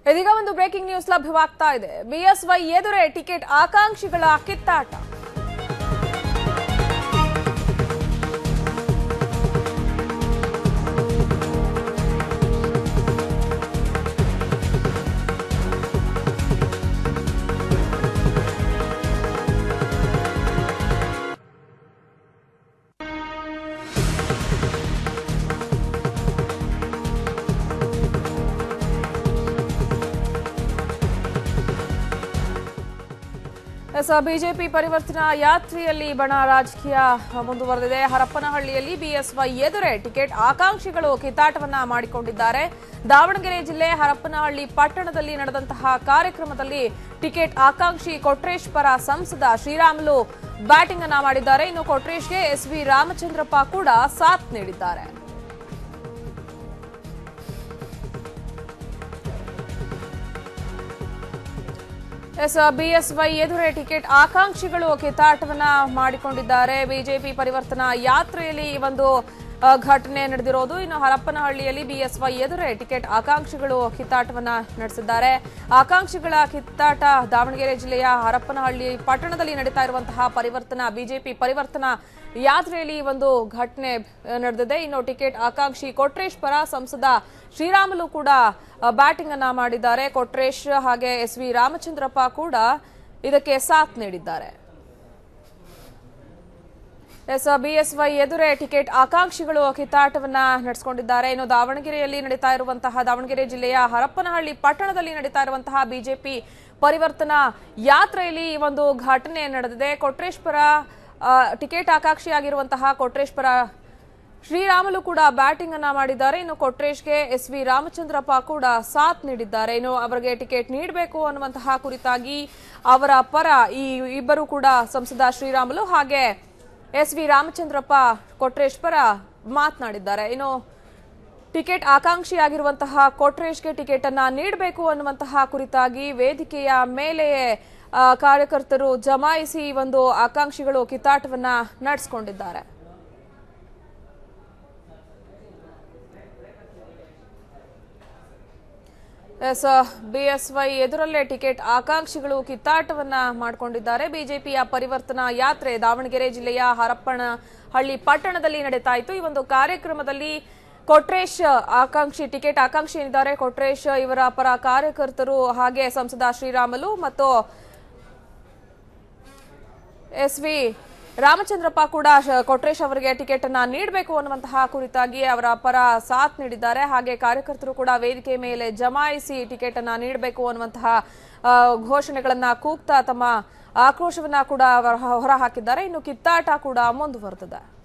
ಇದೀಗ ಒಂದು breaking news ಲಭ್ಯವಾಗ್ತಾ ಇದೆ ಬಿಎಸ್ವೈ ಎದುರೇ ಟಿಕೆಟ್ ಆಕಾಂಕ್ಷಿಗಳ ಕಿತ್ತಾಟ ಎಸ್ ಬಿಜೆಪಿ ಪರಿವರ್ತನಾ ಯಾತ್ರೆಯಲ್ಲಿ ಬಣ ರಾಜಕೀಯ ಮುಂದುವರೆದಿದೆ ಹರಪ್ಪನಹಳ್ಳಿಯಲ್ಲಿ ಬಿಎಸ್ವೈ ಎದುರೇ ಟಿಕೆಟ್ ಆಕಾಂಕ್ಷಿಗಳು ಕಿತ್ತಾಟವನ್ನ ಮಾಡಿಕೊಂಡಿದ್ದಾರೆ ದಾವಣಗೆರೆ ಜಿಲ್ಲೆ ಹರಪ್ಪನಹಳ್ಳಿ ಪಟ್ಟಣದಲ್ಲಿ ನಡೆದಂತಹ ಕಾರ್ಯಕ್ರಮದಲ್ಲಿ ಟಿಕೆಟ್ ಆಕಾಂಕ್ಷಿ ಕೊಟ್ರೇಶ್ ಪರ ಸಂಸದ ಶ್ರೀರಾಮುಲು ಬ್ಯಾಟಿಂಗ್ ಅನ್ನ ಮಾಡಿದ್ದಾರೆ ಇನ್ನು ಕೊಟ್ರೇಶ್ಗೆ ಎಸ್ ವಿ ರಾಮಚಂದ್ರಪ್ಪ ಕೂಡ ಸಾಥ್ ನೀಡಿದ್ದಾರೆ ಎಸ್ ಬಿಎಸ್ವೈ ಎದುರೇ ಟಿಕೆಟ್ ಆಕಾಂಕ್ಷಿಗಳು ಕಿತ್ತಾಟವನ್ನ ಮಾಡಿಕೊಂಡಿದ್ದಾರೆ ಬಿಜೆಪಿ ಪರಿವರ್ತನಾ ಯಾತ್ರೆಯಲ್ಲಿ ಈ ಒಂದು ಆ, ಘಟನೆ ನಡೆದಿರೋದು ಇನ್ನು ಹರಪ್ಪನಹಳ್ಳಿಯಲ್ಲಿ ಬಿಎಸ್ವೈ ಎದುರೇ ಟಿಕೆಟ್ ಆಕಾಂಕ್ಷಿಗಳು ಕಿತ್ತಾಟವನ್ನ ನಡೆಸಿದ್ದಾರೆ ಆಕಾಂಕ್ಷಿಗಳ ಕಿತ್ತಾಟ ದಾವಣಗೆರೆ ಜಿಲ್ಲೆಯ ಹರಪ್ಪನಹಳ್ಳಿ ಪಟ್ಟಣದಲ್ಲಿ ನಡೀತಾ ಇರುವಂತಹ ಪರಿವರ್ತನಾ ಬಿಜೆಪಿ ಪರಿವರ್ತನಾ ಯಾತ್ರೆಯಲ್ಲಿ ಈ ಒಂದು ಘಟನೆ ಆ, ನಡೆದಿದೆ ಇನ್ನು ಟಿಕೆಟ್ ಆಕಾಂಕ್ಷಿ ಕೊಟ್ರೇಶ್ ಪರ ಸಂಸದ ಶ್ರೀರಾಮುಲು ಕೂಡ ಬ್ಯಾಟಿಂಗ್ ಅನ್ನ ಮಾಡಿದ್ದಾರೆ ಕೊಟ್ರೇಶ್ ಹಾಗೆ ಎಸ್ ವಿ ರಾಮಚಂದ್ರಪ್ಪ ಕೂಡ ಇದಕ್ಕೆ ಸಾಥ್ ನೀಡಿದ್ದಾರೆ ಎಸ್ ಬಿಎಸ್ವೈ ಎದುರೇ ಟಿಕೆಟ್ ಆಕಾಂಕ್ಷಿಗಳು ಕಿತ್ತಾಟವನ್ನ ನಡೆಸಿಕೊಂಡಿದ್ದಾರೆ ಇನ್ನು ದಾವಣಗೆರೆಯಲ್ಲಿ ನಡೀತಾ ಇರುವಂತಹ ದಾವಣಗೆರೆ ಜಿಲ್ಲೆಯ ಹರಪ್ಪನಹಳ್ಳಿ ಪಟ್ಟಣದಲ್ಲಿ ನಡೀತಾ ಇರುವಂತಹ ಬಿಜೆಪಿ ಪರಿವರ್ತನಾ ಯಾತ್ರೆಯಲ್ಲಿ ಈ ಒಂದು ಘಟನೆ ನಡೆದಿದೆ ಕೊಟ್ರೇಶ್ಪುರ ಆ, ಟಿಕೆಟ್ ಆಕಾಂಕ್ಷಿಯಾಗಿರುವಂತಹ ಕೊಟ್ರೇಶ್ಪುರ ಶ್ರೀರಾಮುಲು ಕೂಡ ಬ್ಯಾಟಿಂಗ್ ಅನ್ನ ಮಾಡಿದ್ದಾರೆ ಇನ್ನು ಕೊಟ್ರೇಶ್ಗೆ ಎಸ್ ವಿ ರಾಮಚಂದ್ರಪ್ಪ ಕೂಡ ಸಾಥ್ ನೀಡಿದ್ದಾರೆ ಇನ್ನು ಅವರಿಗೆ ಟಿಕೆಟ್ ನೀಡಬೇಕು ಅನ್ನುವಂತಹ ಕುರಿತಾಗಿ ಅವರ ಪರ ಈ ಇಬ್ಬರು ಕೂಡ ಸಂಸದ ಶ್ರೀರಾಮುಲು ಹಾಗೆ ಎಸ್ ವಿ ರಾಮಚಂದ್ರಪ್ಪ ಕೊಟ್ರೇಶ್ ಪರ ಮಾತನಾಡಿದ್ದಾರೆ ಇನ್ನು ಟಿಕೆಟ್ ಆಕಾಂಕ್ಷಿಯಾಗಿರುವಂತಹ ಕೊಟ್ರೇಶ್ಗೆ ಟಿಕೆಟ್ ಅನ್ನ ನೀಡಬೇಕು ಅನ್ನುವಂತಹ ಕುರಿತಾಗಿ ವೇದಿಕೆಯ ಮೇಲೆಯೇ ಆ, ಕಾರ್ಯಕರ್ತರು ಜಮಾಯಿಸಿ ಈ ಒಂದು ಆಕಾಂಕ್ಷಿಗಳು ಕಿತ್ತಾಟವನ್ನ ನಡೆಸಿಕೊಂಡಿದ್ದಾರೆ ಎಸ್ ಬಿಎಸ್ವೈ ಎದುರಲ್ಲೇ ಟಿಕೆಟ್ ಆಕಾಂಕ್ಷಿಗಳು ಕಿತ್ತಾಟವನ್ನ ಮಾಡಿಕೊಂಡಿದ್ದಾರೆ ಬಿಜೆಪಿಯ ಪರಿವರ್ತನಾ ಯಾತ್ರೆ ದಾವಣಗೆರೆ ಜಿಲ್ಲೆಯ ಹರಪ್ಪನಹಳ್ಳಿ ಪಟ್ಟಣದಲ್ಲಿ ನಡೀತಾ ಇತ್ತು ಈ ಒಂದು ಕಾರ್ಯಕ್ರಮದಲ್ಲಿ ಕೊಟ್ರೇಶ್ ಆಕಾಂಕ್ಷಿ ಟಿಕೆಟ್ ಆಕಾಂಕ್ಷಿ ಏನಿದ್ದಾರೆ ಕೊಟ್ರೇಶ್ ಇವರ ಪರ ಕಾರ್ಯಕರ್ತರು ಹಾಗೆ ಸಂಸದ ಶ್ರೀರಾಮುಲು ಮತ್ತು ಎಸ್ ವಿ ರಾಮಚಂದ್ರಪ್ಪ ಕೂಡ ಶ- ಕೊಟ್ರೇಶ್ ಅವರಿಗೆ ಟಿಕೆಟ್ ಅನ್ನ ನೀಡಬೇಕು ಅನ್ನುವಂತಹ ಕುರಿತಾಗಿ ಅವರ ಪರ ಸಾಥ್ ನೀಡಿದ್ದಾರೆ ಹಾಗೆ ಕಾರ್ಯಕರ್ತರು ಕೂಡ ವೇದಿಕೆ ಮೇಲೆ ಜಮಾಯಿಸಿ ಟಿಕೆಟ್ ಅನ್ನ ನೀಡಬೇಕು ಅನ್ನುವಂತಹ ಆ, ಘೋಷಣೆಗಳನ್ನ ಕೂಗ್ತಾ ತಮ್ಮ ಆಕ್ರೋಶವನ್ನ ಕೂಡ ಹೊರ ಹಾಕಿದ್ದಾರೆ ಇನ್ನು ಕಿತ್ತಾಟ ಕೂಡ ಮುಂದುವರೆದಿದೆ